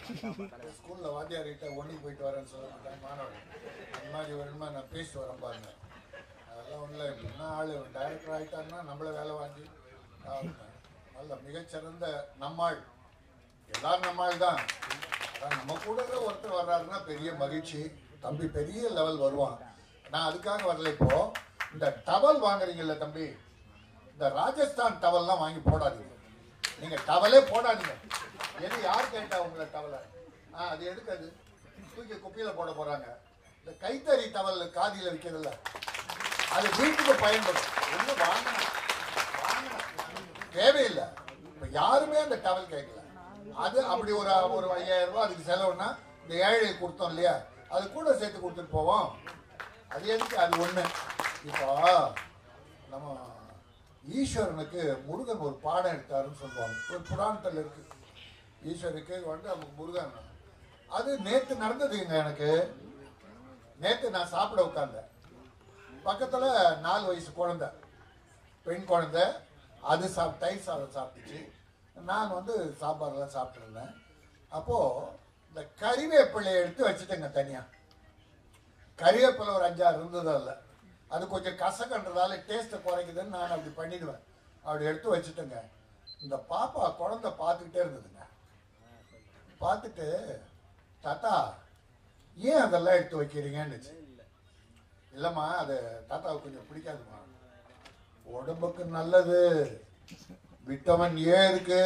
ஸ்கூல்ல வாத்தியார்கிட்ட ஒண்ணுக்கு போயிட்டு வரேன்னு சொல்ல மாட்டாங்க மாணவன் அந்த மாதிரி வேணுமா நான் பேசிட்டு வரேன் பாருங்க அதெல்லாம் ஒண்ணுல என்ன ஆளு டைரக்டர் ஆயிட்டாங்கன்னா நம்மள வேலை வாங்கி ஆகணும். நல்ல மிகச்சிறந்த நம்மாள் எல்லாரும் நம்மாள் தான் அதான் நம்ம கூட ஒருத்தர் வர்றாருன்னா பெரிய மகிழ்ச்சி தம்பி பெரிய லெவல் வருவான் நான் அதுக்காக வரல இப்போ இந்த டவல் வாங்குறீங்கல்ல தம்பி இந்த ராஜஸ்தான் டவல்லாம் வாங்கி போடாதீங்க நீங்க டவலே போடாதீங்க எது யார் கேட்டா உங்களை டவலை ஆ அது எடுக்காது தூக்கி குப்பையில போட போறாங்க இந்த கைத்தறி டவல் காதியில விற்கிறதில்ல அது வீட்டுக்கு பயன்படும் ஒண்ணு வாங்கணும் வாங்கணும் தேவையில்லை இப்ப யாருமே அந்த டவல் கேட்கல அது அப்படி ஒரு ஒரு ஐயாயிரம் ரூபாய் அதுக்கு செலவுனா இந்த ஏழை கொடுத்தோம் இல்லையா அது கூட சேர்த்து கொடுத்துட்டு போவோம் அது எதுக்கு அது ஒண்ணு இப்போ நம்ம ஈஸ்வரனுக்கு முருகன் ஒரு பாடம் எடுத்தாருன்னு சொல்லுவாங்க ஒரு புராணத்தில் இருக்கு ஈஸ்வருக்கு வந்து அவங்க முருகன் அது நேத்து நடந்ததுங்க எனக்கு நேத்து நான் சாப்பிட உட்கார்ந்தேன் பக்கத்துல நாலு வயசு குழந்தை பெண் குழந்தை அது சாப் தயிர் சாதம் சாப்பிட்டுச்சு நான் வந்து சாம்பார்லாம் சாப்பிட்டுருந்தேன் அப்போ இந்த கறிவேப்பிலையை எடுத்து வச்சுட்டேங்க தனியா கறிவேப்பிலை ஒரு அஞ்சாறு இருந்தது இல்ல அது கொஞ்சம் கசக்கன்றதால டேஸ்ட்டை குறைக்குதுன்னு நான் அப்படி பண்ணிடுவேன் அப்படி எடுத்து வச்சுட்டேங்க இந்த பாப்பா குழந்தை பார்த்துக்கிட்டே இருந்ததுங்க பார்த்துட்டு தாத்தா ஏன் அதெல்லாம் எடுத்து வைக்கிறீங்கன்னுச்சு இல்லைம்மா அது தாத்தாவுக்கு கொஞ்சம் பிடிக்காதுமா உடம்புக்கு நல்லது விட்டமின் ஏ இருக்கு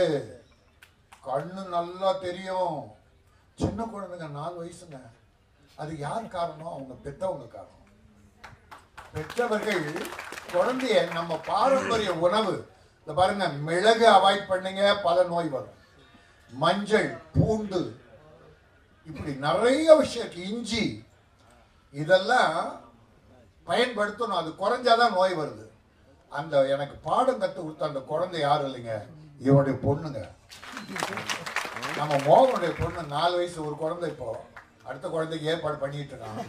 கண்ணு நல்லா தெரியும் சின்ன குழந்தைங்க நாலு வயசுங்க அது யார் காரணம் அவங்க பெத்தவங்க காரணம் பெற்றவர்கள் குழந்தைய நம்ம பாரம்பரிய உணவு இந்த பாருங்க மிளகு அவாய்ட் பண்ணுங்க பல நோய் வரும் மஞ்சள் பூண்டு இப்படி நிறைய விஷயம் இருக்கு இஞ்சி இதெல்லாம் பயன்படுத்தணும் அது குறைஞ்சாதான் நோய் வருது அந்த எனக்கு பாடம் கத்து கொடுத்த அந்த குழந்தை யாரும் இல்லைங்க இவனுடைய பொண்ணுங்க நம்ம மோகனுடைய பொண்ணு நாலு வயசு ஒரு குழந்தை இப்போ அடுத்த குழந்தைக்கு ஏற்பாடு பண்ணிட்டு இருக்கான்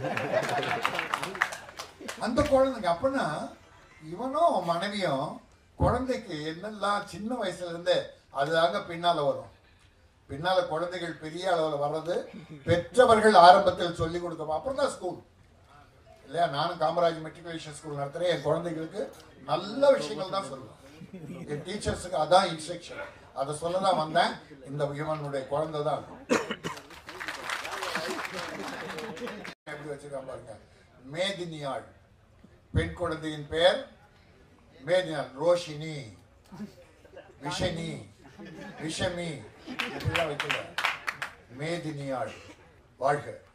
அந்த குழந்தைங்க அப்படின்னா இவனும் அவன் மனைவியும் குழந்தைக்கு என்னெல்லாம் சின்ன வயசுல இருந்தே அதுதாங்க பின்னால வரும் பின்னால குழந்தைகள் பெரிய அளவுல வர்றது பெற்றவர்கள் ஆரம்பத்தில் சொல்லி கொடுக்க அப்புறம் தான் ஸ்கூல் இல்லையா நானும் காமராஜ் மெட்ரிகுலேஷன் ஸ்கூல் நடத்துறேன் என் குழந்தைகளுக்கு நல்ல விஷயங்கள் தான் சொல்லுவேன் என் டீச்சர்ஸுக்கு அதான் இன்ஸ்ட்ரக்ஷன் அதை சொல்ல தான் வந்தேன் இந்த இவனுடைய குழந்தை தான் எப்படி வச்சிருக்கான் பாருங்க மேதினியாள் பெண் குழந்தையின் பெயர் மேதினாள் ரோஷினி விஷனி விஷமி இப்படிலாம் வைக்கல மேதினியாள் வாழ்க